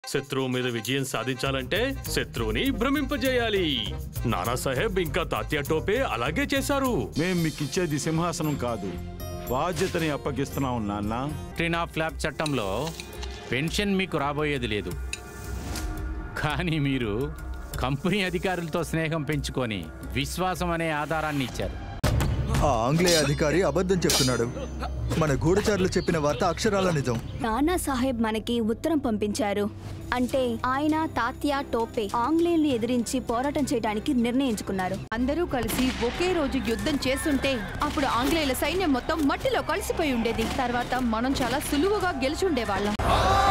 శత్రువు మీద విజయం సాధించాలంటే శత్రువుని భ్రమింపజేయాలి నానాసాహెబ్ ఇంకా తాత్యా టోపే అలాగే చేశారు మేం మీకు ఇచ్చేది సింహాసనం కాదు బాధ్యతని అప్పగిస్తున్నాం నాన్న ట్రినా ఫ్లాప్ చట్టంలో పెన్షన్ మీకు రాబోయేది లేదు కానీ మీరు కంపెనీ అధికారులతో స్నేహం పెంచుకొని విశ్వాసం అనే ఆధారాన్ని ఇచ్చారు ఆ ఆంగ్లేయ అధికారి అబద్ధం చెప్తున్నాడు మన గూఢచారులు చెప్పిన వార్త అక్షరాల నిజం నానా సాహెబ్ మనకి ఉత్తరం పంపించారు అంటే ఆయన తాత్యా టోపే ఆంగ్లేయుల్ని ఎదిరించి పోరాటం చేయడానికి నిర్ణయించుకున్నారు అందరూ కలిసి ఒకే రోజు యుద్ధం చేస్తుంటే అప్పుడు ఆంగ్లేయుల సైన్యం మొత్తం మట్టిలో కలిసిపోయి ఉండేది తర్వాత మనం చాలా సులువుగా గెలిచుండేవాళ్ళం